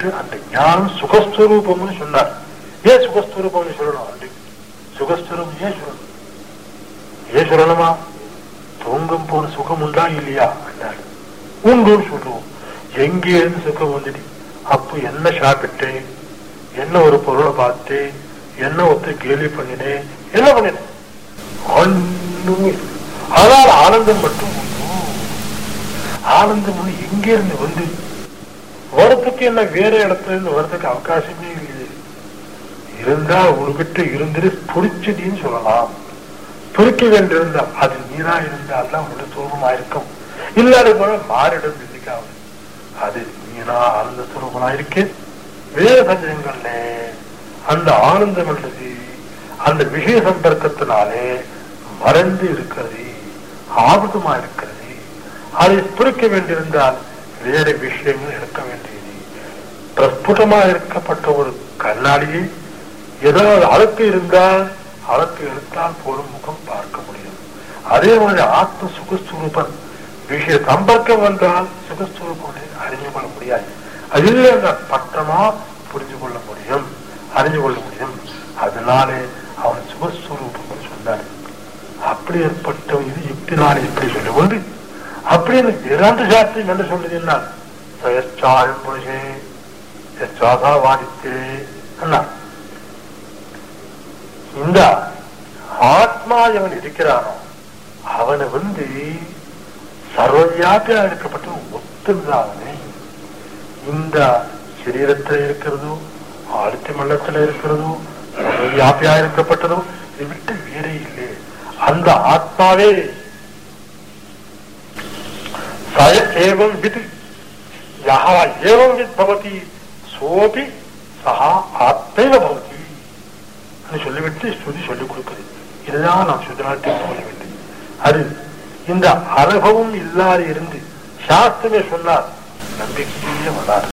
அந்த ஞானம் சுகஸ்வரூபம்னு சொன்னார் ஏன் சுகஸ்வரூபம்னு சொல்லணும் அப்படி சுகஸ்வரூபம் ஏன் சொல்லணும் ஏன் சொல்லணுமா தூங்கும் போற சுகம் உண்டா இல்லையா என்றார் உண்டுன்னு சொல்லுவோம் எங்கே இருந்து சுகம் வந்துடு அப்போ என்ன சாப்பிட்டேன் என்ன ஒரு பொருளை பார்த்தேன் என்ன ஒருத்தர் கேள்வி பண்ணினேன் என்ன பண்ணினேன் ஒண்ணுமே இல்லை. ஆனால் ஆனந்தம் மட்டும் உண்டு ஆனந்தம் ஒண்ணு எங்க இருந்து வந்து வரத்துக்கு என்ன வேற இடத்துல இருந்து வரதுக்கு அவகாசமே இல்லையே இருந்தா உங்ககிட்ட இருந்துட்டு பிடிச்சதின்னு சொல்லலாம் பிரிக்க வேண்டியிருந்தால் அது நீரா இருந்தால் தான் உங்களுடைய சுரூபமா இருக்கும் இல்லாத போல மாறிடும் இல்லைக்காவது அது நீரா ஆனந்த சுரூபமா இருக்கு வேற சஞ்சயங்கள்ல அந்த ஆனந்தம் என்றது அந்த விஷய சம்பர்க்கத்தினாலே மறைந்து இருக்கிறது ஆபத்துமா இருக்கிறது அதை பிரிக்க வேண்டியிருந்தால் வேற விஷயங்கள் இருக்க வேண்டியது பிரஸ்புடமா இருக்கப்பட்ட ஒரு கண்ணாடியை ஏதாவது அழுக்கு இருந்தால் அழுக்கு எடுத்தால் போலும் முகம் பார்க்க முடியும் அதே மாதிரி ஆத்ம சுகஸ்வரூபன் விஷய சம்பர்க்கம் வந்தால் சுகஸ்வரூபனை அறிஞ்சு கொள்ள முடியாது அதில் அந்த பட்டமா புரிஞ்சு கொள்ள முடியும் அறிஞ்சு கொள்ள முடியும் அதனாலே அவன் சுகஸ்வரூபம் சொன்னார் அப்படி ஏற்பட்ட இது யுக்தினாலே இப்படி சொல்லுவது அப்படின்னு வேதாந்த சாஸ்திரம் என்ன சொல்றது என்ன சயச்சாயம் புருஷே எச்சாசா வாதித்தே என்ன இந்த ஆத்மா எவன் இருக்கிறானோ அவனை வந்து சர்வவியாபியா இருக்கப்பட்ட ஒத்துந்தான் அவனே இந்த சரீரத்துல இருக்கிறதோ ஆழ்த்தி மண்டலத்துல இருக்கிறதோ சர்வவியாபியா இருக்கப்பட்டதோ இதை விட்டு வேறே இல்லை அந்த ஆத்மாவே சய ஏவம் வித் யஹா ஏவம் வித் பவதி சோபி சஹா ஆத்மைவ பவதி என்று சொல்லிவிட்டு ஸ்ருதி சொல்லிக் கொடுக்குது இதுதான் நான் சுதனாட்டை சொல்ல வேண்டும் அது இந்த அனுபவம் இல்லாத இருந்து சாஸ்திரமே சொன்னார் நம்பிக்கையே வராது